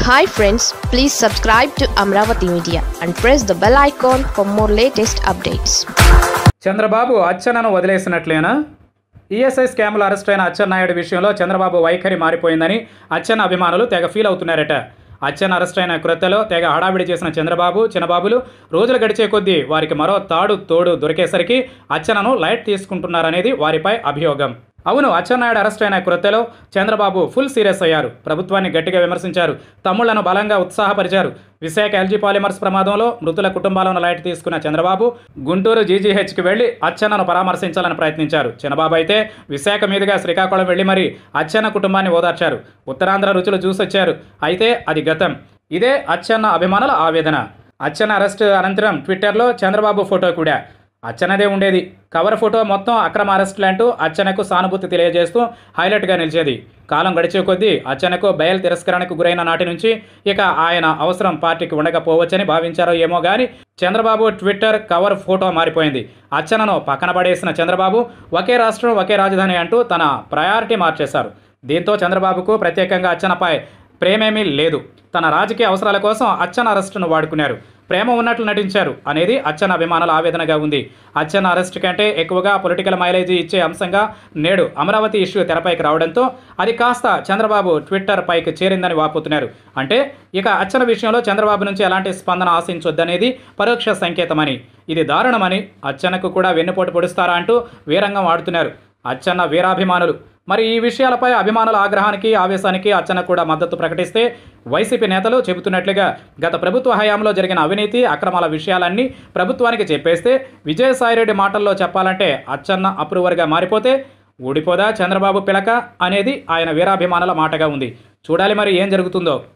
hi friends please subscribe to Amaravati media and press the bell icon for more latest updates Chandrababu అచ్చెన్నను వదిలేసినట్లేనా ESI స్కామ్లో arrest అయిన అచ్చెన్నాయుడు విషయంలో చంద్రబాబు వైఖరి మారిపోయిందని అచ్చెన్న అభిమానులు తెగ ఫీల్ అవుతున్నారట అచ్చెన్న అరెస్ట్ అయిన కృత్యలో తెగ హడావిడి చేసిన చంద్రబాబు చిన్నబాబులు రోజులు గడిచే కొద్దీ వారికి మరో తాడు తోడు దొరికేసరికి అచ్చెన్నను లైట్ తీసుకుంటున్నారనేది వారిపై అభియోగం అవును అచ్చెన్నాయుడు అరెస్ట్ అయిన కృత్యలో చంద్రబాబు ఫుల్ సీరియస్ అయ్యారు ప్రభుత్వాన్ని గట్టిగా విమర్శించారు తమ్ముళ్లను బలంగా ఉత్సాహపరిచారు విశాఖ ఎల్జీ పాలిమర్స్ ప్రమాదంలో మృతుల కుటుంబాలను లైట్ తీసుకున్న చంద్రబాబు గుంటూరు జీజీహెచ్కి వెళ్లి అచ్చెన్నను పరామర్శించాలని ప్రయత్నించారు చంద్రబాబు అయితే విశాఖ మీదుగా శ్రీకాకుళం వెళ్లి మరి అచ్చెన్న కుటుంబాన్ని ఓదార్చారు ఉత్తరాంధ్ర రుచులు చూసొచ్చారు అయితే అది గతం ఇదే అచ్చెన్న అభిమానుల ఆవేదన అచ్చెన్న అరెస్ట్ అనంతరం ట్విట్టర్లో చంద్రబాబు ఫోటో కూడా అచ్చనదే ఉండేది కవర్ ఫోటో మొత్తం అక్రమ అరెస్టులు అంటూ అచ్చనకు సానుభూతి తెలియజేస్తూ హైలైట్గా నిలిచేది కాలం గడిచే కొద్దీ అచ్చనకు బయలు తిరస్కరణకు గురైన నాటి నుంచి ఇక ఆయన అవసరం పార్టీకి ఉండకపోవచ్చని భావించారో ఏమో కానీ చంద్రబాబు ట్విట్టర్ కవర్ ఫోటో మారిపోయింది అచ్చనను పక్కన పడేసిన చంద్రబాబు ఒకే రాష్ట్రం ఒకే రాజధాని అంటూ తన ప్రయారిటీ మార్చేశారు దీంతో చంద్రబాబుకు ప్రత్యేకంగా అచ్చనపై ప్రేమేమీ లేదు తన రాజకీయ అవసరాల కోసం అచ్చన అరెస్టును వాడుకున్నారు ప్రేమ ఉన్నట్లు నటించారు అనేది అచ్చన అభిమానుల ఆవేదనగా ఉంది అచ్చన అరెస్ట్ కంటే ఎక్కువగా పొలిటికల్ మైలేజీ ఇచ్చే అంశంగా నేడు అమరావతి ఇష్యూ తెరపైకి రావడంతో అది కాస్త చంద్రబాబు ట్విట్టర్ పైకి చేరిందని వాపోతున్నారు అంటే ఇక అచ్చన విషయంలో చంద్రబాబు నుంచి ఎలాంటి స్పందన ఆశించొద్దనేది పరోక్ష సంకేతమని ఇది దారుణమని అచ్చనకు కూడా వెన్నుపోటు పొడుస్తారా అంటూ వీరంగం ఆడుతున్నారు అచ్చన్న వీరాభిమానులు మరి ఈ విషయాలపై అభిమానుల ఆగ్రహానికి ఆవేశానికి అచ్చన కూడా మద్దతు ప్రకటిస్తే వైసీపీ నేతలు చెబుతున్నట్లుగా గత ప్రభుత్వ హయాంలో జరిగిన అవినీతి అక్రమాల విషయాలన్నీ ప్రభుత్వానికి చెప్పేస్తే విజయసాయిరెడ్డి మాటల్లో చెప్పాలంటే అచ్చన్న అప్రూవర్గా మారిపోతే ఊడిపోదా చంద్రబాబు పిలక అనేది ఆయన వీరాభిమానుల మాటగా ఉంది చూడాలి మరి ఏం జరుగుతుందో